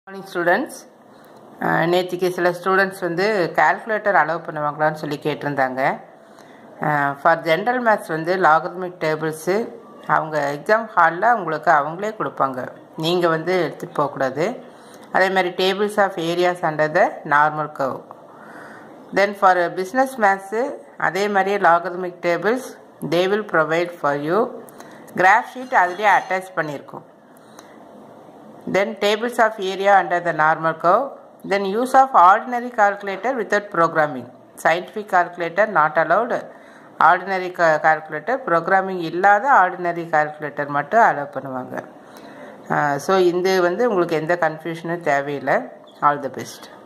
morning students நேற்றுக்கு சில students வந்து கால்குலேட்டர் அலோவ் பண்ணுவாங்களான்னு சொல்லி கேட்டிருந்தாங்க ஃபார் ஜென்ரல் மேத்ஸ் வந்து லாகர்மிக் டேபிள்ஸு அவங்க எக்ஸாம் ஹாலில் உங்களுக்கு அவங்களே கொடுப்பாங்க நீங்கள் வந்து எடுத்துகிட்டு போகக்கூடாது அதே மாதிரி tables of areas under the normal curve then for business maths அதே மாதிரியே logarithmic tables they will provide for you graph sheet அதுலேயே அட்டாச் பண்ணியிருக்கோம் then tables of area under the normal curve then use of ordinary calculator without programming scientific calculator not allowed ordinary ca- calculator programming இல்லாத ordinary calculator மட்டும் allow பண்ணுவாங்க so இது வந்து உங்களுக்கு எந்த கன்ஃபியூஷனும் தேவையில்லை ஆல் தி பெஸ்ட்